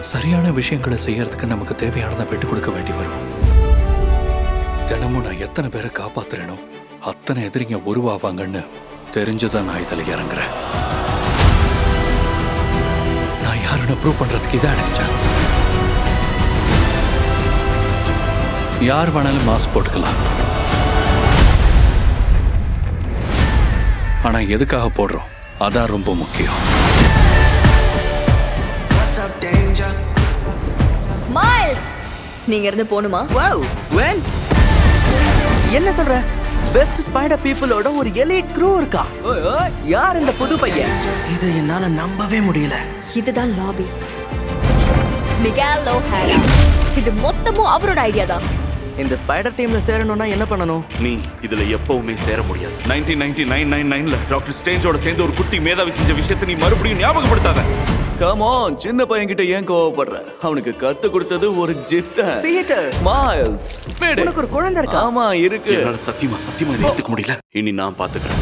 சரியான விஷயங்களை செய்யறதுக்கு நமக்கு தேவையானதை விட்டு கொடுக்க வேண்டி வரும் தினமும் நான் எத்தனை பேரை காப்பாத்துறேனோ அத்தனை எதிரிங்க உருவாவாங்கன்னு தெரிஞ்சுதான் நான் இதில் இறங்குறேன் நான் யாருன்னு ப்ரூவ் பண்றதுக்கு இதான் எனக்கு சான்ஸ் யார் வேணாலும் மாஸ்க் போட்டுக்கலாம் ஆனா எதுக்காக போடுறோம் அதான் ரொம்ப முக்கியம் மைல்ஸ் நீங்க இருந்து போணுமா வாவ் வெல் என்ன சொல்ற பெஸ்ட் ஸ்பைடர் பீப்புளோட ஒரு எலிட் க்ரூ இருக்கா ஓய், ஓய், யார் இந்த புது பையன் இதை என்னால நம்பவே முடியல இதுதான் லாபி மிகால் லோஹேரா இது மொத்தமும் அவரோட ஐடியா தான் இந்த ஸ்பைடர் டீம்ல சேரணும்னா என்ன பண்ணணும் நீ இதுல எப்பவுமே சேர முடியாது நைன்டீன் நைன்டி நைன் நைன் நைன்ல டாக்டர் ஸ்டேஞ்சோட சேர்ந்து ஒரு குட்டி மேதாவி செஞ்ச விஷயத்தை நீ மறுபடியும் ஞாபகப்படுத்தாத கமான் சின்ன பையன்கிட்ட ஏன் கோவப்படுற அவனுக்கு கத்து கொடுத்தது ஒரு ஜித்த பீட்டர் மைல்ஸ் உனக்கு ஒரு குழந்தை இருக்கா ஆமா இருக்கு என்னால சத்தியமா சத்தியமா இதை ஏத்துக்க முடியல இனி நான் பாத்துக்கிறேன்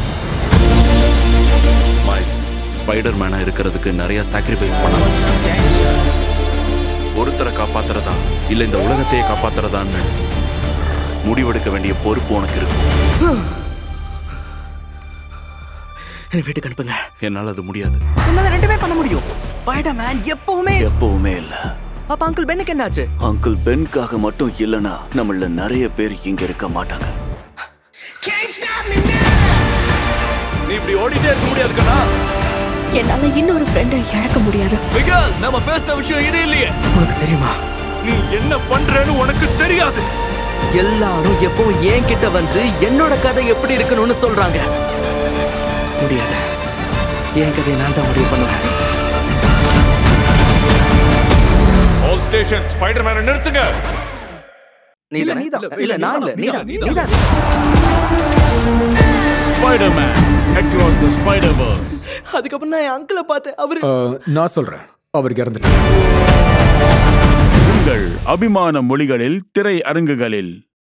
மைல்ஸ் ஸ்பைடர் மேனா இருக்கிறதுக்கு நிறைய சாக்ரிஃபைஸ் பண்ணலாம் ஒருத்தரை காப்பாத்துறதா இல்ல இந்த உலகத்தையே காப்பாத்துறதான்னு முடிவெடுக்க வேண்டிய பொறுப்பு உனக்கு இருக்கு என்ன வீட்டுக்கு அனுப்புங்க என்னால அது முடியாது என்னால ரெண்டுமே பண்ண முடியும் ஸ்பைடர் மேன் எப்பவுமே எப்பவுமே இல்ல அப்ப அங்கிள் பென்னுக்கு என்னாச்சு அங்கிள் பென்காக மட்டும் இல்லனா நம்மள நிறைய பேர் இங்க இருக்க மாட்டாங்க நீ இப்படி ஓடிட்டே இருக்க முடியாது கண்ணா என்னால இன்னொரு ஃப்ரெண்டை இழக்க முடியாது மிகால் நம்ம பேசின விஷயம் இது இல்லையே உனக்கு தெரியுமா நீ என்ன பண்றேன்னு உனக்கு தெரியாது எல்லாரும் எப்பவும் என் கிட்ட வந்து என்னோட கதை எப்படி இருக்கணும்னு சொல்றாங்க முடியாது என் கதையை நான் தான் முடிவு பண்ணுவேன் ஆல் ஸ்டேஷன் ஸ்பைடர் மேனை நிறுத்துங்க நீ இல்ல நான் இல்ல நீதான் நீதான் Spider-Man across the Spider-Verse. அதுக்கப்புறம் நான் என் அங்கிளை பார்த்தேன் அவரு நான் சொல்றேன் அவர் இறந்துட்டார் உங்கள் அபிமான மொழிகளில் திரை அரங்குகளில்